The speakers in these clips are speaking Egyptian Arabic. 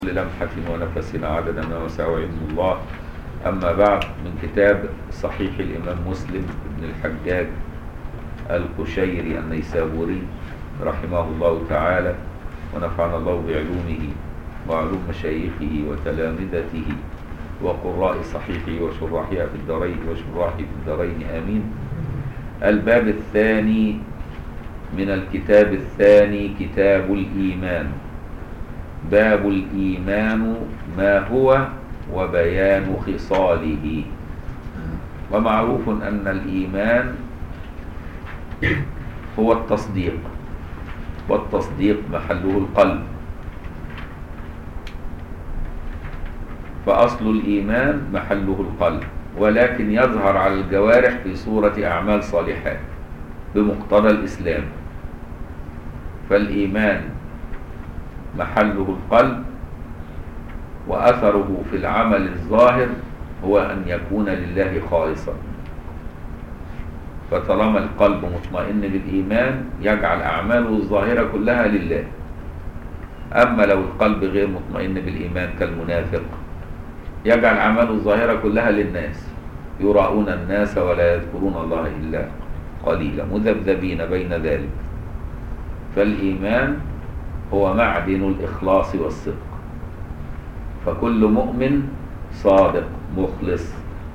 لمحة ونفس عدد ما وسعه علم الله أما بعد من كتاب صحيح الإمام مسلم بن الحجاج القشيري النيسابوري رحمه الله تعالى ونفعنا الله بعلومه وعلوم مشايخه وتلامذته وقراء صحيحه وشراحها في الدارين وشراحه في الدارين آمين الباب الثاني من الكتاب الثاني كتاب الإيمان باب الإيمان ما هو وبيان خصاله ومعروف أن الإيمان هو التصديق والتصديق محله القلب فأصل الإيمان محله القلب ولكن يظهر على الجوارح في صورة أعمال صالحات بمقتضى الإسلام فالإيمان محله القلب وأثره في العمل الظاهر هو أن يكون لله خالصا فطالما القلب مطمئن بالإيمان يجعل أعماله الظاهرة كلها لله أما لو القلب غير مطمئن بالإيمان كالمنافق يجعل أعماله الظاهرة كلها للناس يراؤون الناس ولا يذكرون الله إلا قليلا مذبذبين بين ذلك فالإيمان هو معدن الإخلاص والصدق فكل مؤمن صادق مخلص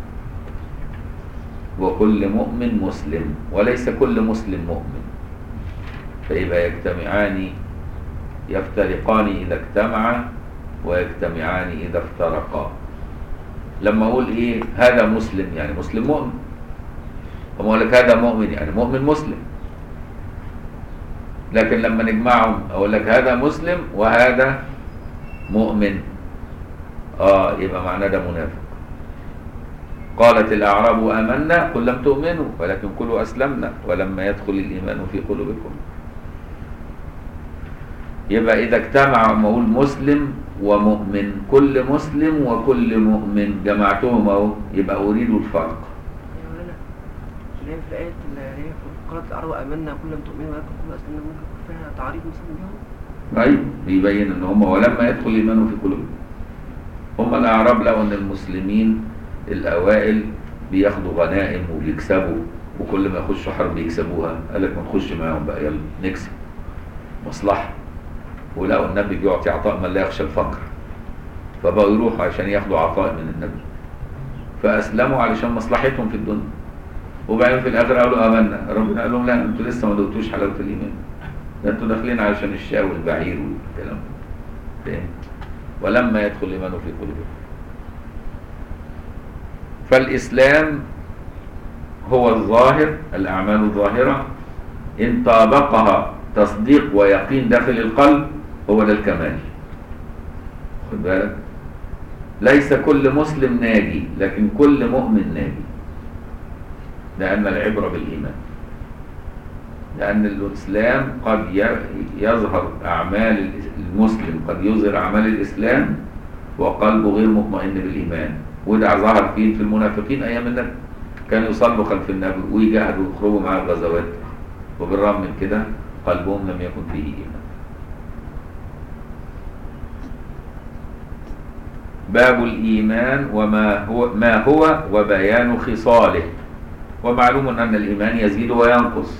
وكل مؤمن مسلم وليس كل مسلم مؤمن فيبقى يجتمعان يفترقان إذا اجتمعا ويجتمعان إذا افترقا لما أقول إيه هذا مسلم يعني مسلم مؤمن وما أقول لك هذا مؤمن يعني مؤمن مسلم لكن لما نجمعهم اقول لك هذا مسلم وهذا مؤمن اه يبقى معناه ده منافق قالت الاعراب امنا قل لم تؤمنوا ولكن قلوا اسلمنا ولما يدخل الايمان في قلوبكم يبقى اذا اجتمع اقول مسلم ومؤمن كل مسلم وكل مؤمن جمعتهم اهو يبقى اريد الفرق اللي هي في الآية اللي هي قالت الأعراب آمنا كل لم تؤمنوا ولكن كل أسلمنا ممكن يكون فيها تعريض مثلا بيهم طيب بيبين ان هم ولما يدخل الايمان في قلوبهم هم الاعراب لقوا ان المسلمين الاوائل بياخدوا غنائم وبيكسبوا وكل ما يخشوا حرب يكسبوها قال لك ما نخش معاهم بقى يلا نكسب مصلحه ولقوا النبي بيعطي عطاء من لا يخشى الفقر فبقوا يروحوا عشان ياخدوا عطاء من النبي فاسلموا علشان مصلحتهم في الدنيا وبعدين في الاخر قالوا امنا ربنا قال لهم لا انتوا لسه ما دقتوش حلاوه الايمان ده انتوا داخلين علشان الشاي والبعير والكلام ده فاهم ولما يدخل الايمان في قلوبكم فالاسلام هو الظاهر الاعمال الظاهره ان طابقها تصديق ويقين داخل القلب هو ده الكمال خد بالك ليس كل مسلم ناجي لكن كل مؤمن ناجي لأن العبرة بالإيمان لأن الإسلام قد يظهر أعمال المسلم قد يظهر أعمال الإسلام وقلبه غير مطمئن بالإيمان وده ظهر فين في المنافقين أيام النبي كانوا يصلوا خلف النبي ويجاهدوا ويخرجوا معاه الغزوات وبالرغم من كده قلبهم لم يكن فيه إيمان باب الإيمان وما هو ما هو وبيان خصاله ومعلوم أن الإيمان يزيد وينقص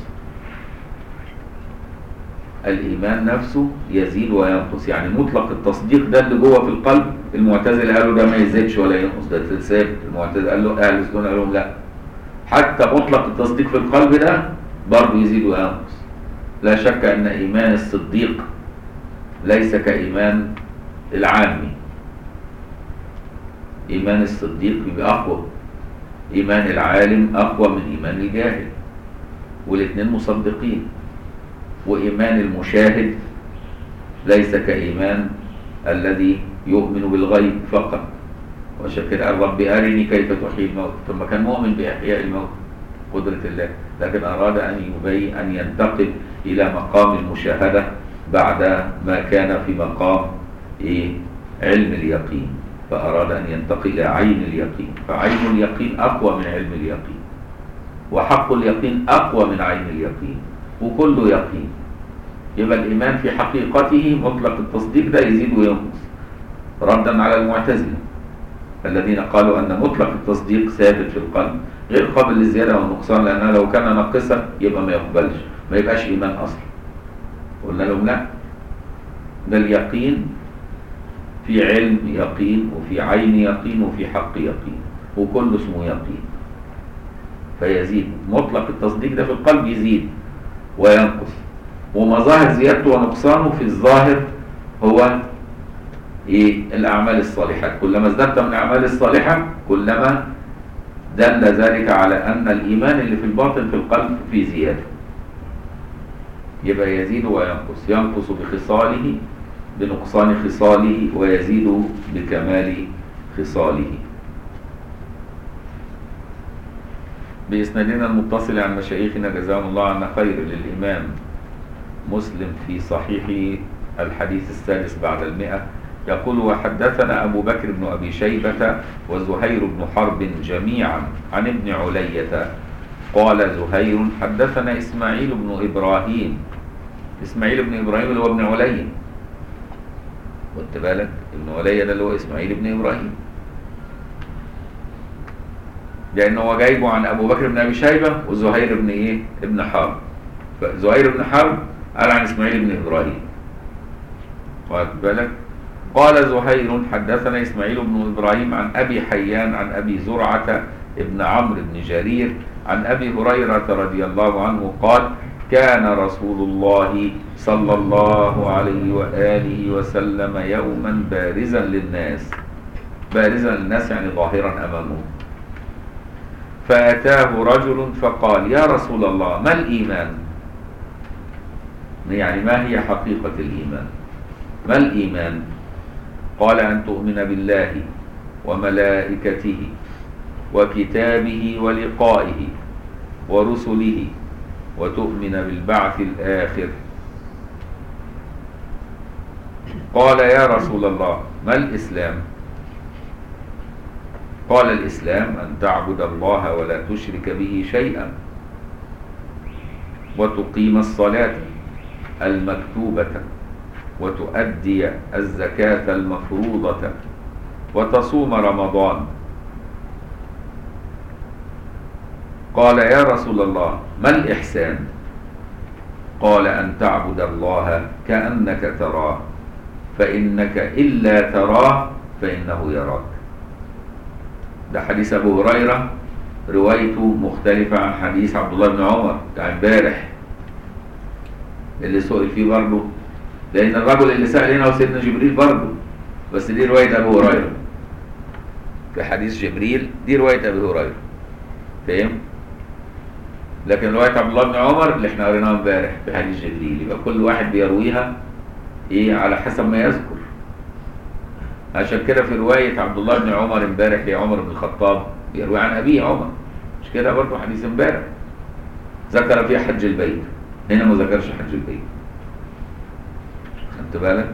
الإيمان نفسه يزيد وينقص يعني مطلق التصديق ده اللي جوه في القلب المعتزله قالوا ده ما يزيدش ولا ينقص ده ثابت المعتزله قال له أهل السنة قال لهم لا حتى مطلق التصديق في القلب ده برضه يزيد وينقص لا شك أن إيمان الصديق ليس كإيمان العامي إيمان الصديق بيبقى أقوى إيمان العالم أقوى من إيمان الجاهل والاثنين مصدقين وإيمان المشاهد ليس كإيمان الذي يؤمن بالغيب فقط وشكر قال رب أرني كيف تحيي الموت ثم كان مؤمن بإحياء الموت قدرة الله لكن أراد أن يبين أن ينتقل إلى مقام المشاهدة بعد ما كان في مقام إيه علم اليقين فأراد أن ينتقل إلى عين اليقين فعين اليقين أقوى من علم اليقين وحق اليقين أقوى من عين اليقين وكله يقين يبقى الإيمان في حقيقته مطلق التصديق ده يزيد وينقص ردا على المعتزلة الذين قالوا أن مطلق التصديق ثابت في القلب غير قابل للزيادة والنقصان لأنه لو كان ناقصا يبقى ما يقبلش ما يبقاش إيمان أصلا قلنا لهم لا ده اليقين في علم يقين وفي عين يقين وفي حق يقين وكل اسمه يقين فيزيد مطلق التصديق ده في القلب يزيد وينقص ومظاهر زيادته ونقصانه في الظاهر هو ايه الاعمال الصالحات كلما ازددت من الاعمال الصالحه كلما دل ذلك على ان الايمان اللي في الباطن في القلب في زياده يبقى يزيد وينقص ينقص بخصاله بنقصان خصاله ويزيد بكمال خصاله بإسنادنا المتصل عن مشايخنا جزاهم الله عنا خير للإمام مسلم في صحيح الحديث السادس بعد المئة يقول وحدثنا أبو بكر بن أبي شيبة وزهير بن حرب جميعا عن ابن علية قال زهير حدثنا إسماعيل بن إبراهيم إسماعيل بن إبراهيم اللي هو ابن علي خدت بالك ابن علي ده اللي هو إسماعيل بن إبراهيم لأنه هو جايبه عن أبو بكر بن أبي شيبة وزهير بن إيه؟ ابن حرب فزهير بن حرب قال عن إسماعيل بن إبراهيم واخد بالك قال زهير حدثنا إسماعيل بن إبراهيم عن أبي حيان عن أبي زرعة ابن عمرو بن جرير عن أبي هريرة رضي الله عنه قال كان رسول الله صلى الله عليه وآله وسلم يوما بارزا للناس بارزا للناس يعني ظاهرا أمامه فأتاه رجل فقال يا رسول الله ما الإيمان يعني ما هي حقيقة الإيمان ما الإيمان قال أن تؤمن بالله وملائكته وكتابه ولقائه ورسله وتؤمن بالبعث الآخر قال يا رسول الله ما الإسلام قال الإسلام أن تعبد الله ولا تشرك به شيئا وتقيم الصلاة المكتوبة وتؤدي الزكاة المفروضة وتصوم رمضان قال يا رسول الله ما الإحسان قال أن تعبد الله كأنك تراه فإنك إلا تراه فإنه يراك ده حديث أبو هريرة روايته مختلفة عن حديث عبد الله بن عمر بتاع امبارح اللي سئل فيه برضه لأن الرجل اللي سأل هنا هو سيدنا جبريل برضه بس دي رواية أبو هريرة في حديث جبريل دي رواية أبي هريرة فاهم؟ لكن رواية عبد الله بن عمر اللي احنا قريناها امبارح في حديث جبريل يبقى كل واحد بيرويها ايه على حسب ما يذكر عشان كده في رواية عبد الله بن عمر امبارح لعمر بن الخطاب يروي عن أبيه عمر مش كده برضه حديث امبارح ذكر فيها حج البيت هنا ما ذكرش حج البيت خدت بالك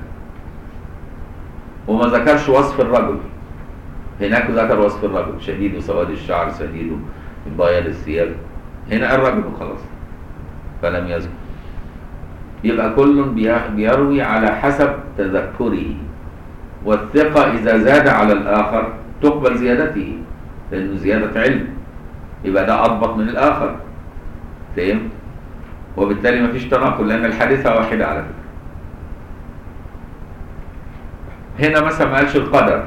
وما ذكرش وصف الرجل هناك ذكر وصف الرجل شديد سواد الشعر شديد بياض الثياب هنا الرجل خلاص فلم يذكر يبقى كل بيروي على حسب تذكره والثقة إذا زاد على الآخر تقبل زيادته لأنه زيادة علم يبقى ده أضبط من الآخر فهم؟ وبالتالي مفيش تناقض لأن الحادثة واحدة على فكرة هنا مثلا ما قالش القدر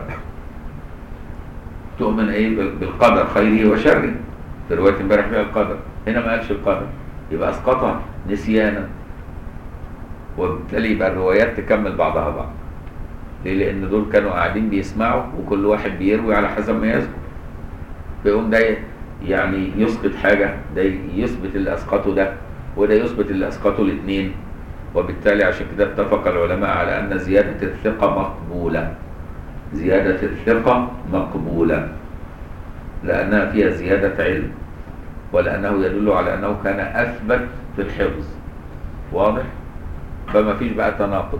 تؤمن ايه بالقدر خيره وشره في روايه امبارح فيها القدر هنا ما قالش القدر يبقى اسقطها نسيانا وبالتالي يبقى الروايات تكمل بعضها بعض ليه لان دول كانوا قاعدين بيسمعوا وكل واحد بيروي على حسب ما يذكر فيقوم ده يعني يسقط حاجه ده يثبت اللي اسقطه ده وده يثبت اللي اسقطه الاثنين وبالتالي عشان كده اتفق العلماء على ان زياده الثقه مقبوله زياده الثقه مقبوله لانها فيها زياده علم ولانه يدل على انه كان اثبت في الحفظ واضح فما فيش بقى تناقض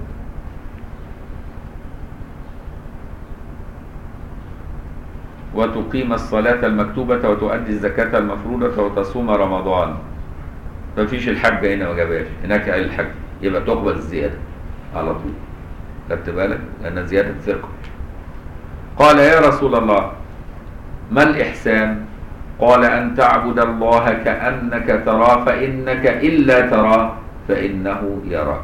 وتقيم الصلاة المكتوبة وتؤدي الزكاة المفروضة وتصوم رمضان ما فيش الحج هنا ما جابهاش هناك قال الحج يبقى تقبل الزيادة على طول خدت بالك لأن زيادة ثقة قال يا رسول الله ما الإحسان قال أن تعبد الله كأنك تراه فإنك إلا تراه فإنه يراك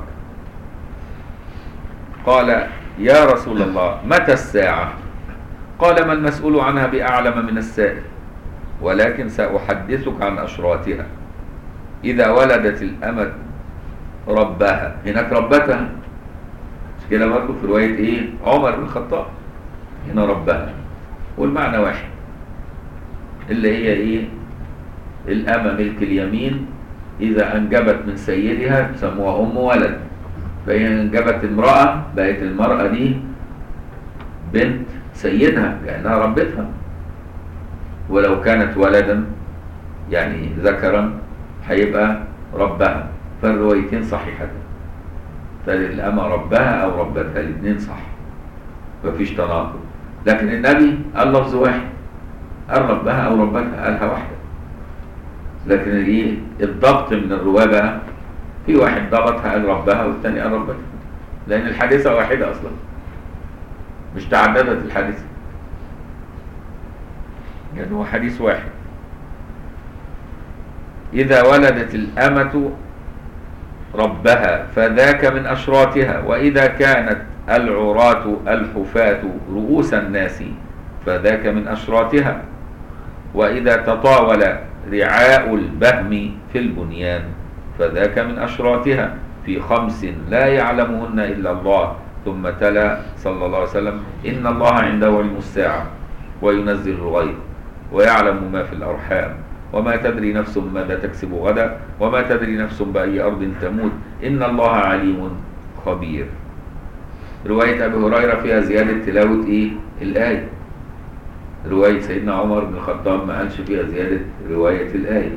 قال يا رسول الله متى الساعة قال ما المسؤول عنها بأعلم من السائل ولكن سأحدثك عن أشراطها إذا ولدت الأمة ربها هناك ربتها مش كده برضه في رواية إيه عمر بن الخطاب هنا ربها والمعنى واحد اللي هي إيه الأمة ملك اليمين إذا أنجبت من سيدها سموها أم ولد فإن أنجبت امرأة بقت المرأة دي بنت سيدها كأنها ربتها ولو كانت ولدا يعني ذكرا هيبقى ربها فالروايتين صحيحتين فالأمة ربها أو ربتها الاثنين صح مفيش تناقض لكن النبي قال لفظ واحد قال ربها أو ربتها قالها واحدة لكن ايه الضبط من الرواة بقى في واحد ضبطها قال ربها والثاني قال ربتها لأن الحادثة واحدة أصلا مش تعددت الحادثة يعني هو حديث واحد إذا ولدت الأمة ربها فذاك من أشراطها وإذا كانت العراة الحفاة رؤوس الناس فذاك من أشراطها وإذا تطاول رعاء البهم في البنيان فذاك من أشراطها في خمس لا يعلمهن إلا الله ثم تلا صلى الله عليه وسلم إن الله عنده علم الساعة وينزل الغيب ويعلم ما في الأرحام وما تدري نفس ماذا تكسب غدا وما تدري نفس بأي أرض تموت إن الله عليم خبير رواية أبي هريرة فيها زيادة تلاوة إيه؟ الآية رواية سيدنا عمر بن الخطاب ما قالش فيها زيادة رواية الآية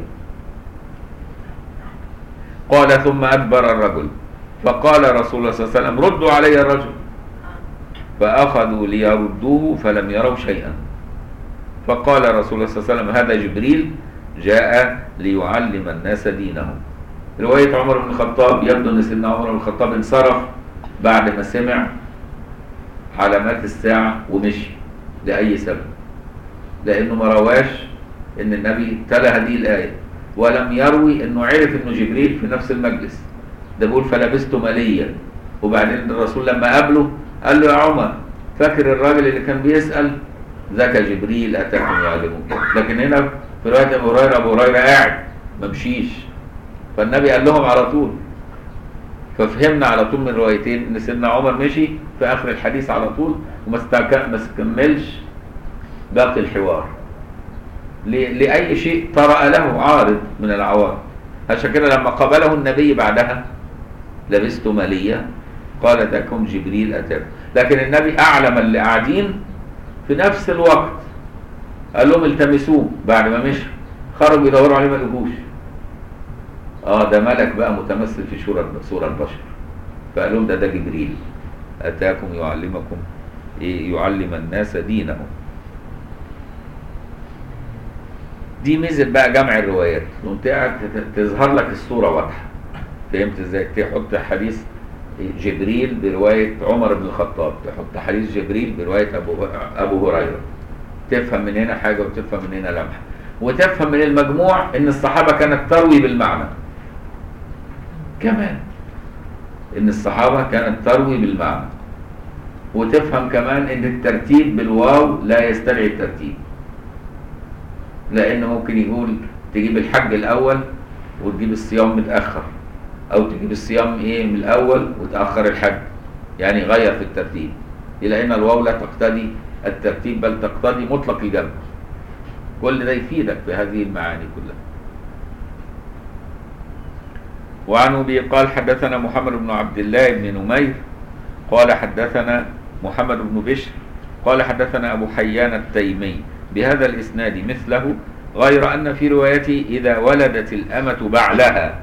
قال ثم أدبر الرجل فقال رسول الله صلى الله عليه وسلم ردوا علي الرجل فأخذوا ليردوه فلم يروا شيئا فقال رسول الله صلى الله عليه وسلم هذا جبريل جاء ليعلم الناس دينهم رواية عمر بن الخطاب يبدو أن سيدنا عمر بن الخطاب انصرف بعد ما سمع علامات الساعة ومشي لأي سبب لأنه ما رواش إن النبي تلا هذه الآية ولم يروي إنه عرف إنه جبريل في نفس المجلس ده بيقول فلبست مليا وبعدين الرسول لما قابله قال له يا عمر فاكر الراجل اللي كان بيسأل ذاك جبريل أتاكم يعلمكم لكن هنا في رواية أبو هريرة أبو هريرة قاعد ما مشيش فالنبي قال لهم على طول ففهمنا على طول من روايتين ان سيدنا عمر مشي في اخر الحديث على طول وما استك- ما استكملش باقي الحوار ل- لاي شيء طرأ له عارض من العوارض عشان كده لما قابله النبي بعدها لبست مالية قال تكن جبريل اتاكم لكن النبي اعلم اللي قاعدين في نفس الوقت قال لهم التمسوه بعد ما مشي خرجوا يدوروا عليه ما لقوش اه ده ملك بقى متمثل في صورة صورة البشر فقال لهم ده ده جبريل اتاكم يعلمكم إيه يعلم الناس دينهم دي ميزه بقى جمع الروايات وانت قاعد تت- تظهر لك الصوره واضحه فهمت ازاي تحط حديث جبريل بروايه عمر بن الخطاب تحط حديث جبريل بروايه ابو ابو هريره تفهم من هنا حاجه وتفهم من هنا لمحه وتفهم من المجموع ان الصحابه كانت تروي بالمعنى كمان ان الصحابه كانت تروي بالمعنى وتفهم كمان ان الترتيب بالواو لا يستدعي الترتيب لان ممكن يقول تجيب الحج الاول وتجيب الصيام متاخر او تجيب الصيام ايه من الاول وتاخر الحج يعني غير في الترتيب الى ان الواو لا تقتضي الترتيب بل تقتضي مطلق الجمع كل ده يفيدك بهذه المعاني كلها وعن ابي قال حدثنا محمد بن عبد الله بن نمير قال حدثنا محمد بن بشر قال حدثنا ابو حيان التيمي بهذا الاسناد مثله غير ان في روايته اذا ولدت الامه بعلها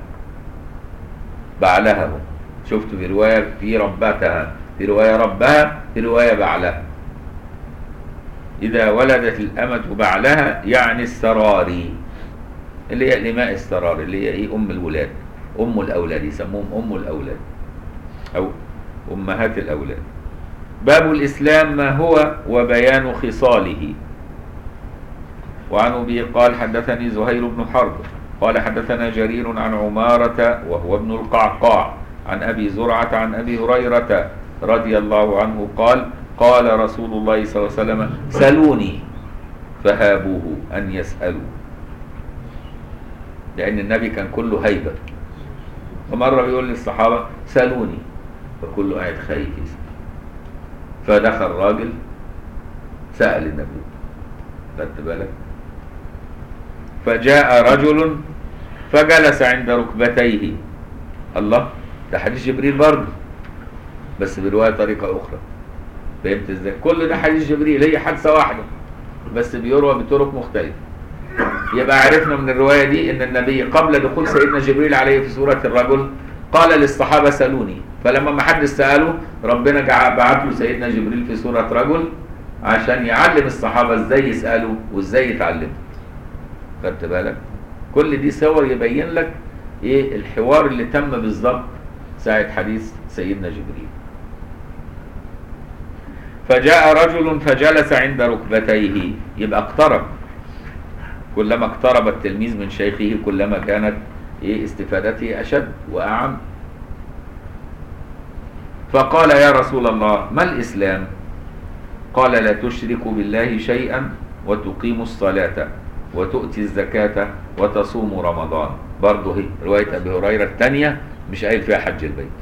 بعلها شفت في روايه في ربتها في روايه ربها في روايه بعلها إذا ولدت الأمة بعلها يعني السراري اللي هي الإماء السرار اللي هي إيه أم الولاد أم الأولاد يسموهم أم الأولاد أو أمهات الأولاد باب الإسلام ما هو وبيان خصاله وعن أبي قال حدثني زهير بن حرب قال حدثنا جرير عن عمارة وهو ابن القعقاع عن أبي زرعة عن أبي هريرة رضي الله عنه قال قال رسول الله صلى الله عليه وسلم سلوني فهابوه أن يسألوا لأن النبي كان كله هيبة فمرة بيقول للصحابة سألوني فكله قاعد خايف يسأل فدخل راجل سأل النبي خدت بالك فجاء رجل فجلس عند ركبتيه الله ده حديث جبريل برضه بس برواية طريقة أخرى فهمت ازاي؟ كل ده حديث جبريل هي حادثة واحدة بس بيروى بطرق مختلفة يبقى عرفنا من الرواية دي ان النبي قبل دخول سيدنا جبريل عليه في سورة الرجل قال للصحابة سألوني فلما ما حد سأله ربنا جع- بعت له سيدنا جبريل في سورة رجل عشان يعلم الصحابة ازاي يسألوا وازاي يتعلموا خدت بالك كل دي صور يبين لك ايه الحوار اللي تم بالظبط ساعة حديث سيدنا جبريل فجاء رجل فجلس عند ركبتيه يبقى اقترب كلما اقترب التلميذ من شيخه كلما كانت ايه استفادته اشد واعم فقال يا رسول الله ما الاسلام قال لا تشرك بالله شيئا وتقيم الصلاه وتؤتي الزكاه وتصوم رمضان برضه هي روايه ابي هريره الثانيه مش قايل فيها حج البيت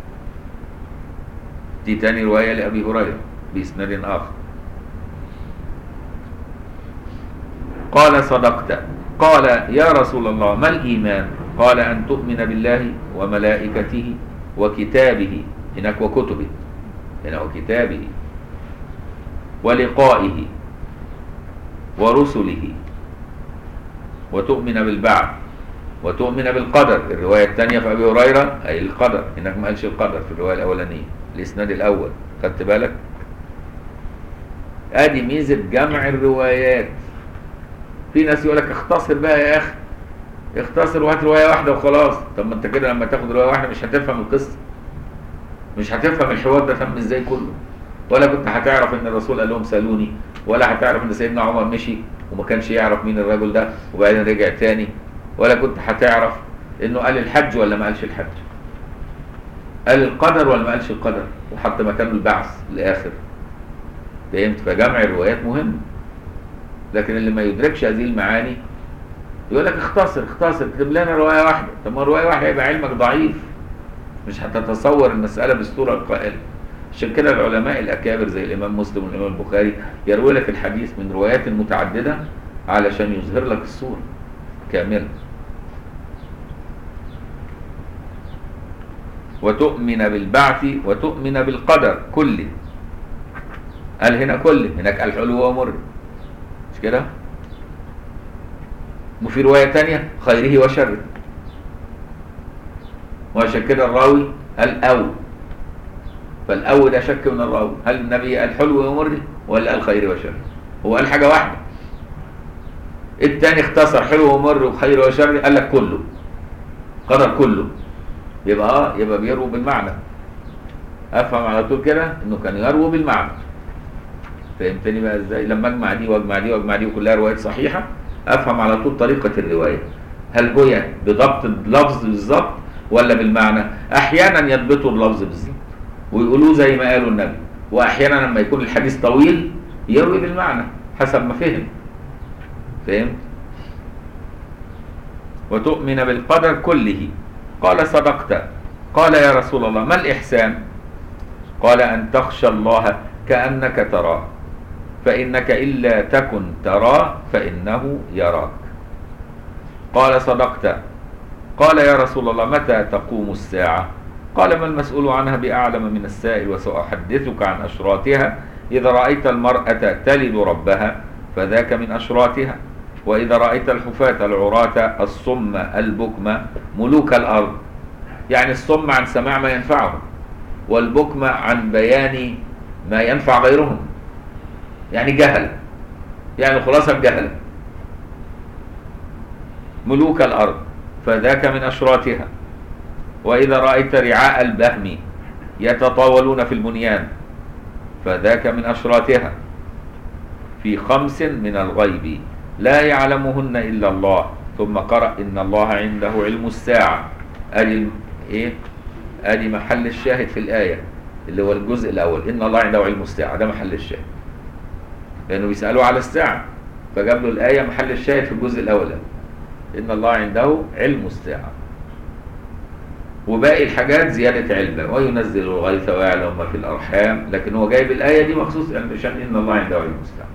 دي تاني روايه لابي هريره باسناد اخر قال صدقت قال يا رسول الله ما الإيمان قال أن تؤمن بالله وملائكته وكتابه هناك وكتبه هنا وكتابه ولقائه ورسله وتؤمن بالبعث وتؤمن بالقدر الرواية الثانية في أبي هريرة أي القدر هناك ما قالش القدر في الرواية الأولانية الإسناد الأول خدت بالك ادي ميزة جمع الروايات في ناس يقول لك اختصر بقى يا اخي اختصر وهات روايه واحده وخلاص طب ما انت كده لما تاخد روايه واحده مش هتفهم القصه مش هتفهم الحوار ده تم ازاي كله ولا كنت هتعرف ان الرسول قال لهم سالوني ولا هتعرف ان سيدنا عمر مشي وما كانش يعرف مين الرجل ده وبعدين رجع تاني ولا كنت هتعرف انه قال الحج ولا ما قالش الحج قال القدر ولا ما قالش القدر وحط مكانه البعث الاخر فهمت فجمع الروايات مهم لكن اللي ما يدركش هذه المعاني يقول لك اختصر اختصر اكتب لنا روايه واحده طب ما روايه واحده يبقى علمك ضعيف مش هتتصور المساله بالصوره القائله عشان كده العلماء الاكابر زي الامام مسلم والامام البخاري يروي لك الحديث من روايات متعدده علشان يظهر لك الصوره كامله وتؤمن بالبعث وتؤمن بالقدر كله قال هنا كله هناك قال حلو ومر مش كده وفي رواية تانية خيره وشره وعشان كده الراوي قال أو فالأو ده شك من الراوي هل النبي قال حلو ومر ولا قال خير وشر هو قال حاجة واحدة التاني اختصر حلو ومر وخير وشر قال لك كله قدر كله يبقى اه يبقى بيروي بالمعنى افهم على طول كده انه كان يروي بالمعنى فهمتني بقى ازاي لما اجمع دي واجمع دي واجمع دي وكلها روايات صحيحه افهم على طول طريقه الروايه هل هي بضبط اللفظ بالظبط ولا بالمعنى احيانا يضبطوا اللفظ بالظبط ويقولوه زي ما قالوا النبي واحيانا لما يكون الحديث طويل يروي بالمعنى حسب ما فهم فهمت وتؤمن بالقدر كله قال صدقت قال يا رسول الله ما الإحسان قال أن تخشى الله كأنك تراه فإنك إلا تكن تراه فإنه يراك قال صدقت قال يا رسول الله متى تقوم الساعة قال ما المسؤول عنها بأعلم من السائل وسأحدثك عن أشراطها إذا رأيت المرأة تلد ربها فذاك من أشراطها وإذا رأيت الحفاة العراة الصم البكم ملوك الأرض يعني الصم عن سماع ما ينفعهم والبكم عن بيان ما ينفع غيرهم يعني جهل يعني خلاصة الجهل ملوك الأرض فذاك من أشراطها وإذا رأيت رعاء البهم يتطاولون في البنيان فذاك من أشراطها في خمس من الغيب لا يعلمهن إلا الله ثم قرأ إن الله عنده علم الساعة أدي الم- إيه أدي محل الشاهد في الآية اللي هو الجزء الأول إن الله عنده علم الساعة ده محل الشاهد لأنه بيسألوه على الساعة فجاب له الآية محل الشاهد في الجزء الأول إن الله عنده علم الساعة وباقي الحاجات زيادة علم وينزل الغيث ويعلم ما في الأرحام لكن هو جايب الآية دي مخصوص عشان إن الله عنده علم الساعة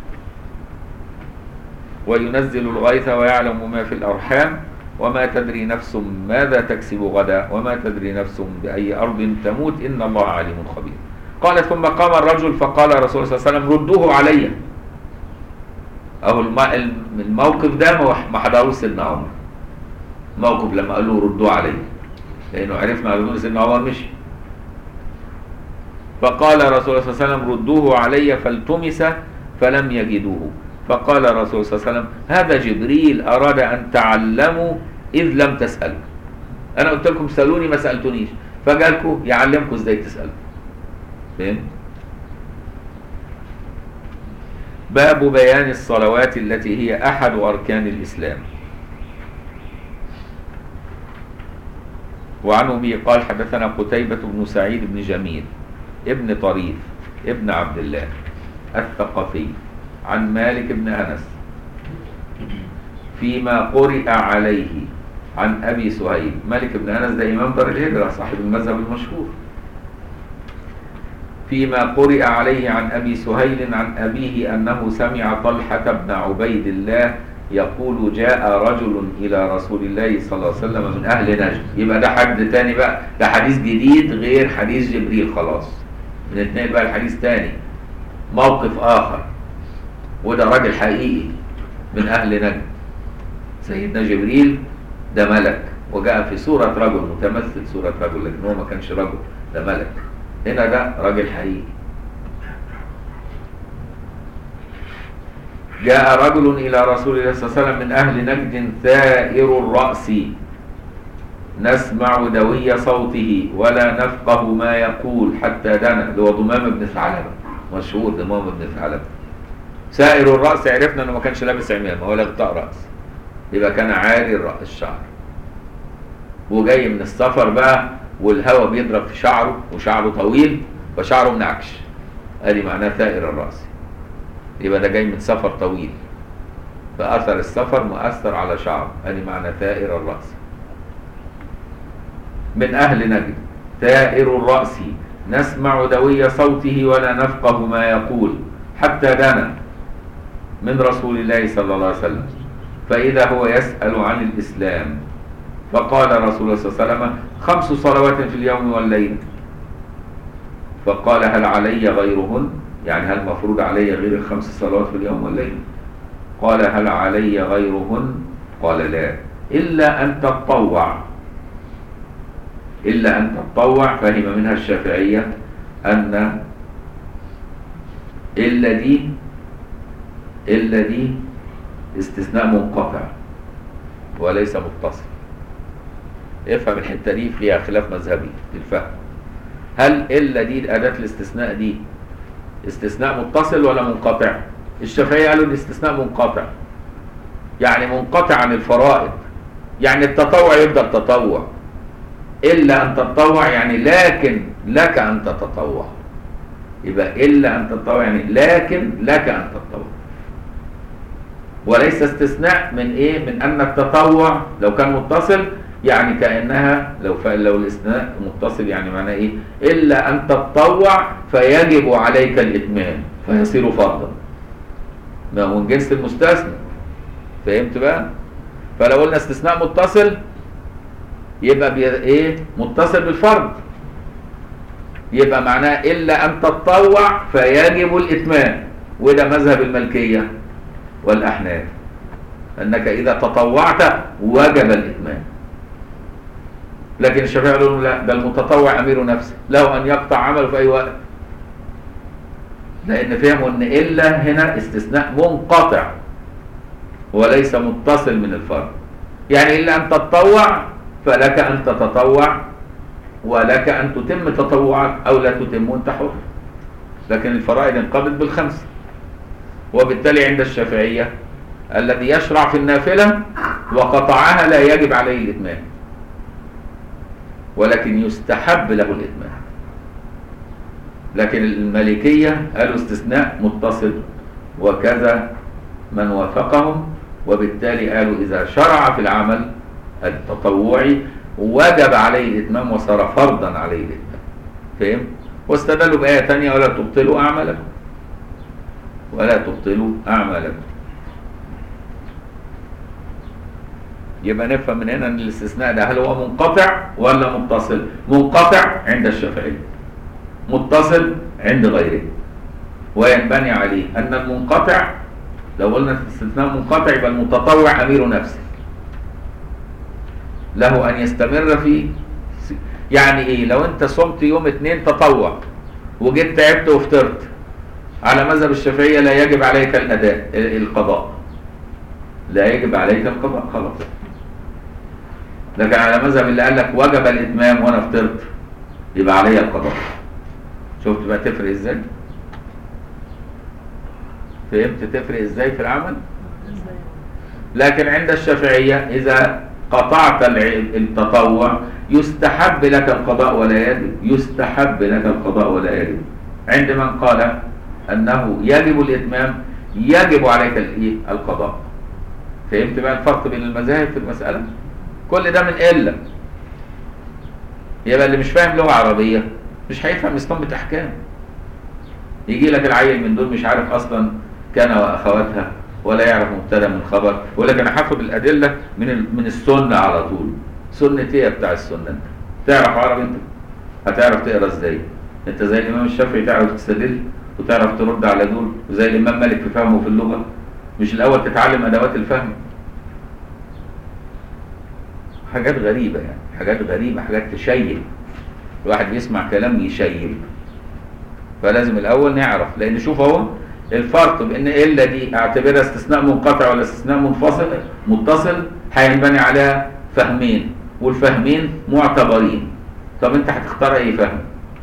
وينزل الغيث ويعلم ما في الأرحام وما تدري نفس ماذا تكسب غدا وما تدري نفس بأي أرض تموت إن الله عليم خبير قال ثم قام الرجل فقال رسول الله صلى الله عليه وسلم ردوه علي أهو الم- الموقف ده ما- ما حضروش سيدنا عمر موقف لما قال له ردوه علي لأنه عرفنا على طول سيدنا عمر مشي فقال رسول الله صلى الله عليه وسلم ردوه علي فالتمس فلم يجدوه فقال رسول الله صلى الله عليه وسلم هذا جبريل أراد أن تعلموا إذ لم تسألوا أنا قلت لكم سألوني ما سألتونيش فجالكم يعلمكم إزاي تسألوا فهمت؟ باب بيان الصلوات التي هي أحد أركان الإسلام وعن أبي قال حدثنا قتيبة بن سعيد بن جميل ابن طريف ابن عبد الله الثقفي عن مالك بن أنس فيما قرئ عليه عن أبي سهيل مالك بن أنس ده إمام دار الهجرة صاحب المذهب المشهور فيما قرئ عليه عن أبي سهيل عن أبيه أنه سمع طلحة بن عبيد الله يقول جاء رجل إلى رسول الله صلى الله عليه وسلم من أهل نجد يبقى ده حد تاني بقى ده حديث جديد غير حديث جبريل خلاص الاثنين بقى الحديث تاني موقف آخر وده راجل حقيقي من أهل نجد سيدنا جبريل ده ملك وجاء في صورة رجل متمثل صورة رجل لكن هو ما كانش رجل ده ملك هنا ده راجل حقيقي جاء رجل إلى رسول الله صلى الله عليه وسلم من أهل نجد ثائر الرأس نسمع دوي صوته ولا نفقه ما يقول حتى دنا اللي هو ضمام بن ثعلبة مشهور ضمام بن ثعلبة سائر الرأس عرفنا انه ما كانش لابس عمامة ولا غطاء رأس يبقى كان عاري الرأس الشعر وجاي من السفر بقى والهواء بيضرب في شعره وشعره طويل فشعره منعكش ادي معناه ثائر الرأس يبقى ده جاي من سفر طويل فأثر السفر مؤثر على شعره ادي معنى ثائر الرأس من أهل نجد ثائر الرأس نسمع دوي صوته ولا نفقه ما يقول حتى دنا من رسول الله صلى الله عليه وسلم فإذا هو يسأل عن الإسلام فقال رسول الله صلى الله عليه وسلم خمس صلوات في اليوم والليل فقال هل علي غيرهن يعني هل مفروض علي غير الخمس صلوات في اليوم والليل قال هل علي غيرهن قال لا إلا أن تتطوع إلا أن تتطوع فهم منها الشافعية أن إلا دي إلا دي استثناء منقطع وليس متصل افهم الحتة دي فيها خلاف مذهبي في الفهم هل إلا دي أداة الاستثناء دي استثناء متصل ولا منقطع الشافعية قالوا الاستثناء منقطع يعني منقطع عن الفرائض يعني التطوع يفضل تطوع إلا أن تتطوع يعني لكن لك أن تتطوع يبقى إلا أن تتطوع يعني لكن لك أن تتطوع وليس استثناء من إيه من أن التطوع لو كان متصل يعني كأنها لو ف... لو الاستثناء متصل يعني معناه إيه إلا أن تتطوع فيجب عليك الإتمام فيصير فرضا ما هو من جنس المستثنى فهمت بقى فلو قلنا استثناء متصل يبقى بي... ايه متصل بالفرض يبقى معناه الا ان تتطوع فيجب الاتمام وده مذهب الملكيه والاحناف انك اذا تطوعت وجب الاتمام لكن الشافعي قالوا لا ده المتطوع امير نفسه له ان يقطع عمله في اي وقت لان فهموا ان الا هنا استثناء منقطع وليس متصل من الفرض يعني الا ان تتطوع فلك أن تتطوع ولك أن تتم تطوعك أو لا تتم وأنت حر لكن الفرائض انقضت بالخمس وبالتالي عند الشافعية الذي يشرع في النافلة وقطعها لا يجب عليه الإتمام ولكن يستحب له الإتمام لكن المالكية قالوا استثناء متصل وكذا من وافقهم وبالتالي قالوا إذا شرع في العمل التطوعي وجب عليه الإتمام وصار فرضا عليه الإتمام فهم؟ واستدلوا بآية تانية ولا تبطلوا أعمالكم ولا تبطلوا أعمالكم يبقى نفهم من هنا ان الاستثناء ده هل هو منقطع ولا متصل منقطع عند الشافعية متصل عند غيره وينبني عليه ان المنقطع لو قلنا الاستثناء منقطع يبقى المتطوع امير نفسه له ان يستمر فيه يعني ايه لو انت صمت يوم اتنين تطوع وجيت تعبت وفطرت على مذهب الشافعية لا يجب عليك الاداء القضاء لا يجب عليك القضاء خلاص لكن على مذهب اللي قال لك وجب الاتمام وانا فطرت يبقى علي القضاء شفت بقى تفرق ازاي فهمت تفرق ازاي في العمل لكن عند الشافعية اذا قطعت الع- التطوع يستحب لك القضاء ولا يجب يستحب لك القضاء ولا يجب عند من قال انه يجب الاتمام يجب عليك الايه القضاء فهمت بقى الفرق بين المذاهب في المسألة كل ده من قلة يبقى اللي مش فاهم لغة عربية مش هيفهم استنبط أحكام يجي لك العيل من دول مش عارف أصلا كان وأخواتها ولا يعرف مبتدا من خبر يقول لك أنا هاخد الأدلة من ال- من السنة على طول سنة إيه يا بتاع السنة أنت تعرف عربي أنت هتعرف تقرا إزاي أنت زي الإمام الشافعي تعرف تستدل وتعرف ترد على دول وزي الإمام مالك في فهمه في اللغة مش الأول تتعلم أدوات الفهم حاجات غريبة يعني حاجات غريبة حاجات تشيب الواحد بيسمع كلام يشيب فلازم الأول نعرف لأن شوف اهو الفرق بين إلا دي اعتبرها استثناء منقطع ولا استثناء منفصل متصل هينبني عليها فهمين والفهمين معتبرين طب أنت هتختار أي فهم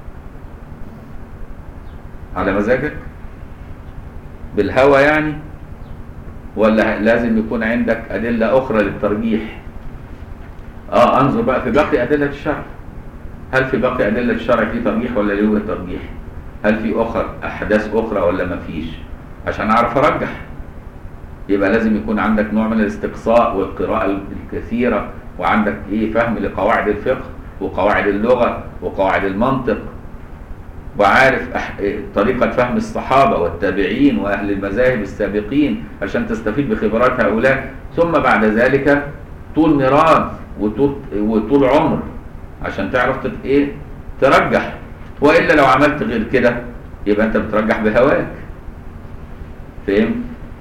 على مزاجك بالهوى يعني ولا لازم يكون عندك أدلة أخرى للترجيح اه انظر بقى في باقي ادله الشرع هل في باقي ادله الشرع في ترجيح ولا لا يوجد ترجيح هل في اخر احداث اخرى ولا ما فيش عشان اعرف ارجح يبقى لازم يكون عندك نوع من الاستقصاء والقراءه الكثيره وعندك ايه فهم لقواعد الفقه وقواعد اللغه وقواعد المنطق وعارف أح... إيه طريقة فهم الصحابة والتابعين وأهل المذاهب السابقين عشان تستفيد بخبرات هؤلاء ثم بعد ذلك طول ميراث وطول, وطول عمر عشان تعرف تت... ايه ترجح والا لو عملت غير كده يبقى انت بترجح بهواك فهم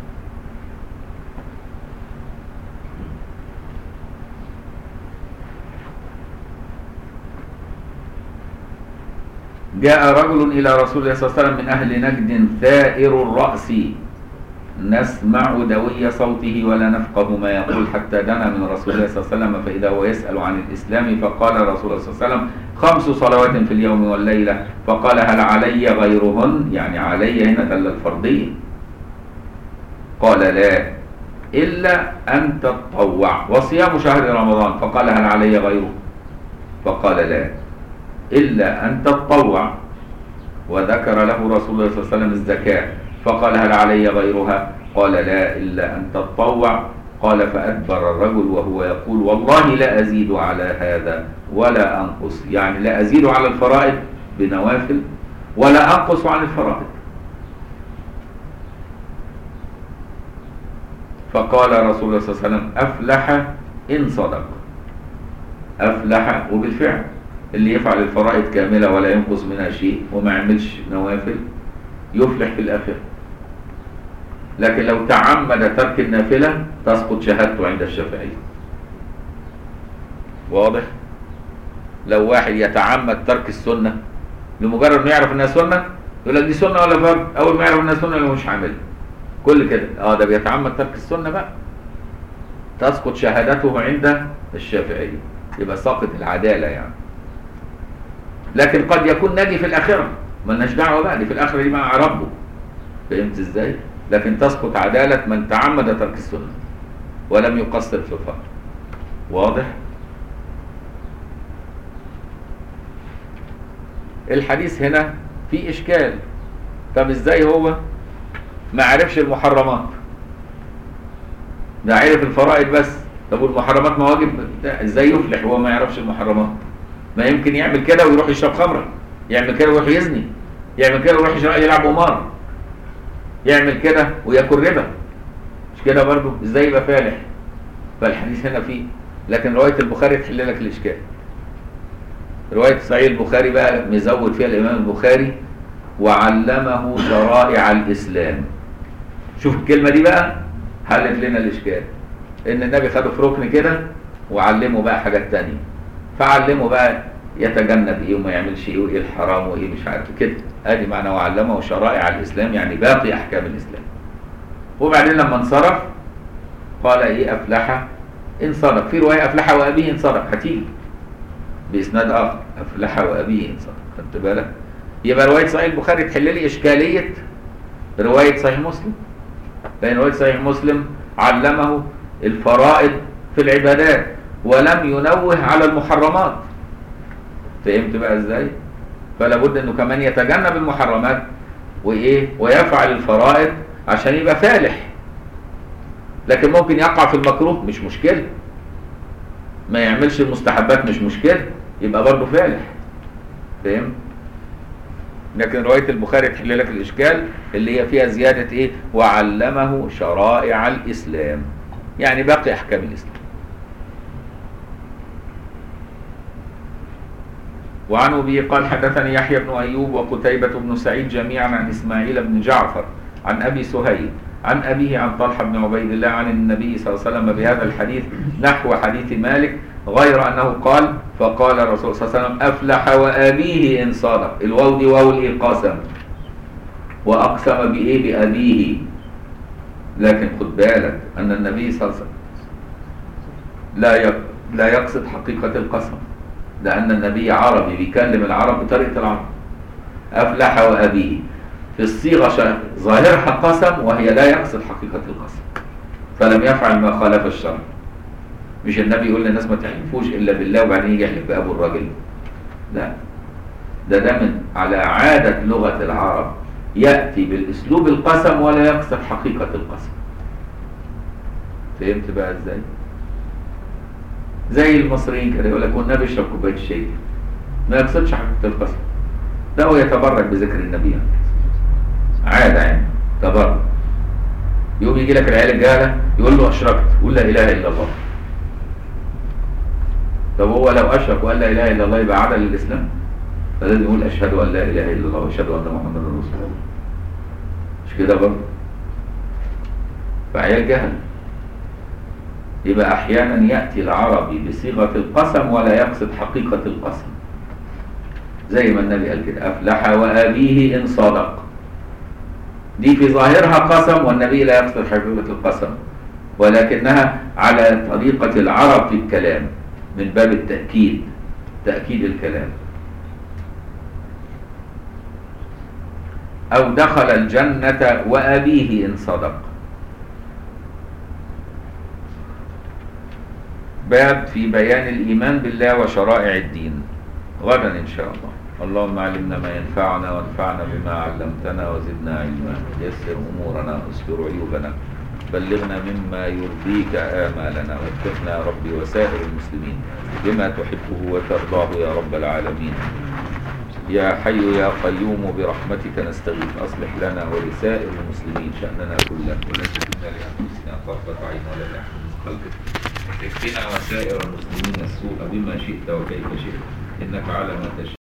جاء رجل إلى رسول الله صلى الله عليه وسلم من أهل نجد ثائر الرأس نسمع دوي صوته ولا نفقه ما يقول حتى دنا من رسول الله صلى الله عليه وسلم فإذا هو يسأل عن الإسلام فقال رسول الله صلى الله عليه وسلم خمس صلوات في اليوم والليلة فقال هل علي غيرهن يعني علي هنا دل الفرضية قال لا إلا أن تتطوع وصيام شهر رمضان فقال هل علي غيره فقال لا إلا أن تتطوع وذكر له رسول الله صلى الله عليه وسلم الزكاة فقال هل علي غيرها قال لا إلا أن تتطوع قال فأدبر الرجل وهو يقول والله لا أزيد على هذا ولا أنقص يعني لا أزيد على الفرائض بنوافل ولا أنقص عن الفرائض فقال رسول الله صلى الله عليه وسلم أفلح إن صدق أفلح وبالفعل اللي يفعل الفرائض كاملة ولا ينقص منها شيء وما يعملش نوافل يفلح في الآخرة لكن لو تعمد ترك النافلة تسقط شهادته عند الشافعية واضح لو واحد يتعمد ترك السنة لمجرد انه يعرف انها سنة يقول لك دي سنة ولا فرض اول ما يعرف انها سنة يقول مش هعملها كل كده اه ده بيتعمد ترك السنة بقى تسقط شهادته عند الشافعية يبقى ساقط العدالة يعني لكن قد يكون ناجي في الآخرة ملناش دعوه بقى دي في الاخره دي مع ربه فهمت ازاي لكن تسقط عداله من تعمد ترك السنه ولم يقصر في الفرض واضح الحديث هنا في اشكال طب ازاي هو ما عرفش المحرمات ده عرف الفرائض بس طب والمحرمات مواجب ده ازاي يفلح وهو ما يعرفش المحرمات ما يمكن يعمل كده ويروح يشرب خمره يعمل كده ويروح يزني يعمل كده ويروح يشرب- يلعب قمار يعمل كده وياكل ربا مش كده برضو ازاي يبقى فالح فالحديث هنا فيه لكن روايه البخاري تحل لك الاشكال روايه صحيح البخاري بقى مزود فيها الامام البخاري وعلمه شرائع الاسلام شوف الكلمه دي بقى حلت لنا الاشكال ان النبي خده في ركن كده وعلمه بقى حاجات تانية فعلمه بقى يتجنب ايه وما يعملش ايه وايه الحرام وايه مش عارف كده ادي معنى وعلمه شرائع الاسلام يعني باقي احكام الاسلام وبعدين لما انصرف قال ايه افلح ان صدق في روايه افلح وابيه ان صدق هتيجي باسناد اخر افلح وابيه ان صدق خدت بالك يبقى روايه صحيح البخاري تحل لي اشكاليه روايه صحيح مسلم لان روايه صحيح مسلم علمه الفرائض في العبادات ولم ينوه على المحرمات فهمت بقى ازاي فلا بد انه كمان يتجنب المحرمات وايه ويفعل الفرائض عشان يبقى فالح لكن ممكن يقع في المكروه مش مشكله ما يعملش المستحبات مش مشكله يبقى برضه فالح فهمت لكن روايه البخاري تحل لك الاشكال اللي هي فيها زياده ايه وعلمه شرائع الاسلام يعني باقي احكام الاسلام وعن ابي قال حدثني يحيى بن ايوب وقتيبة بن سعيد جميعا عن اسماعيل بن جعفر عن ابي سهيل عن ابيه عن طلحه بن عبيد الله عن النبي صلى الله عليه وسلم بهذا الحديث نحو حديث مالك غير انه قال فقال الرسول صلى الله عليه وسلم افلح وابيه ان صدق الواو دي واو الايه قسم واقسم بايه بابيه لكن خد بالك ان النبي صلى الله عليه وسلم لا يق- لا يقصد حقيقه القسم لأن النبي عربي بيكلم العرب بطريقة العرب أفلح وأبيه في الصيغة شا- ظاهرها قسم وهي لا يقصد حقيقة القسم فلم يفعل ما خالف الشرع مش النبي يقول للناس ما تحلفوش إلا بالله وبعدين يجي يحلف بأبو الرجل لا ده ده من على عادة لغة العرب يأتي بالأسلوب القسم ولا يقصد حقيقة القسم فهمت بقى ازاي؟ زي المصريين كده يقول لك والنبي اشرب كوبايه الشاي ما يقصدش حقيقه القسم لا هو يتبرك بذكر النبي يعني. عاده يعني تبرك يقوم يجي لك العيال الجهله يقول له اشركت قول لا اله الا الله طب هو لو اشرك وقال لا اله الا الله يبقى عدل للاسلام فلازم يقول اشهد ان لا اله الا الله واشهد ان محمدا رسول الله مش كده برضه فعيال جهل يبقى احيانا ياتي العربي بصيغه القسم ولا يقصد حقيقه القسم زي ما النبي قال كده افلح وابيه ان صدق دي في ظاهرها قسم والنبي لا يقصد حقيقه القسم ولكنها على طريقه العرب في الكلام من باب التاكيد تاكيد الكلام او دخل الجنه وابيه ان صدق باب في بيان الإيمان بالله وشرائع الدين غدا إن شاء الله اللهم علمنا ما ينفعنا وانفعنا بما علمتنا وزدنا علما يسر أمورنا واستر عيوبنا بلغنا مما يرضيك آمالنا واتقنا يا ربي وسائر المسلمين بما تحبه وترضاه يا رب العالمين يا حي يا قيوم برحمتك نستغيث أصلح لنا ولسائر المسلمين شأننا كله ولا تكلنا لأنفسنا طرفة عين ولا نحن من خلقك اكفنا وسائر المسلمين السوء بما شئت وكيف شئت إنك على ما تشاء